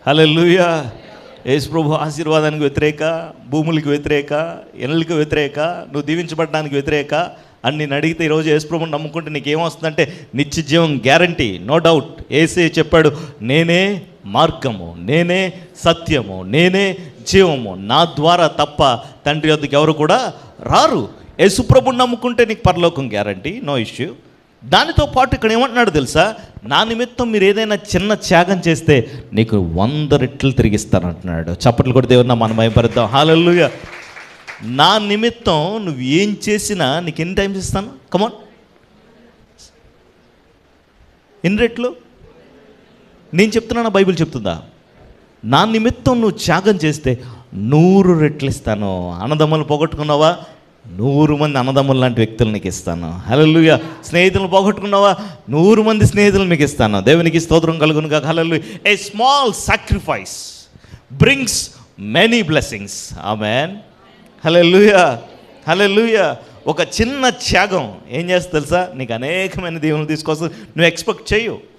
హల్లెలూయా యేసు ప్రభు ఆశీర్వాదానికి వ్యతిరేక భూములకు వ్యతిరేక ఎన్నులకు వ్యతిరేక నువ్వు దీవించబడడానికి వ్యతిరేక అని నేను అడిగితే ఈరోజు యేసు ప్రభుని నమ్ముకుంటే నీకు ఏమొస్తుందంటే నిత్య జీవం గ్యారంటీ నో డౌట్ ఏసే చెప్పాడు నేనే మార్గము నేనే సత్యము నేనే జీవము నా ద్వారా తప్ప తండ్రి వద్దకు ఎవరు కూడా రారు యేసు ప్రభుని నమ్ముకుంటే నీకు పరలోకం గ్యారంటీ నో ఇష్యూ దానితో పాటు ఇక్కడ ఏమంటున్నాడు తెలుసా నా నిమిత్తం మీరు ఏదైనా చిన్న త్యాగం చేస్తే నీకు వంద రెట్లు తిరిగిస్తానంటున్నాడు చప్పట్లు కూడా దేవుడు నా మనం భయపడతాం హాలల్లుగా నా నిమిత్తం నువ్వు ఏం చేసినా నీకు ఎన్ని టైమ్స్ ఇస్తాను కమాన్ ఎన్ని రెట్లు నేను చెప్తున్నానా బైబిల్ చెప్తుందా నా నిమిత్తం నువ్వు త్యాగం చేస్తే నూరు రెట్లు ఇస్తాను అన్నదమ్ములు పోగొట్టుకున్నావా నూరు మంది అన్నదమ్ములు లాంటి వ్యక్తులు నీకు ఇస్తాను హలలుయ స్నేహితులను పోగొట్టుకున్నావా నూరు మంది స్నేహితులు మీకు ఇస్తాను దేవునికి స్తోత్రం కలుగునుగా హలలు a small sacrifice brings many blessings amen hallelujah hallelujah ఒక చిన్న త్యాగం ఏం చేస్తా తెలుసా నీకు అనేకమైన దీవెనలు తీసుకొస్తుంది నువ్వు ఎక్స్పెక్ట్ చేయు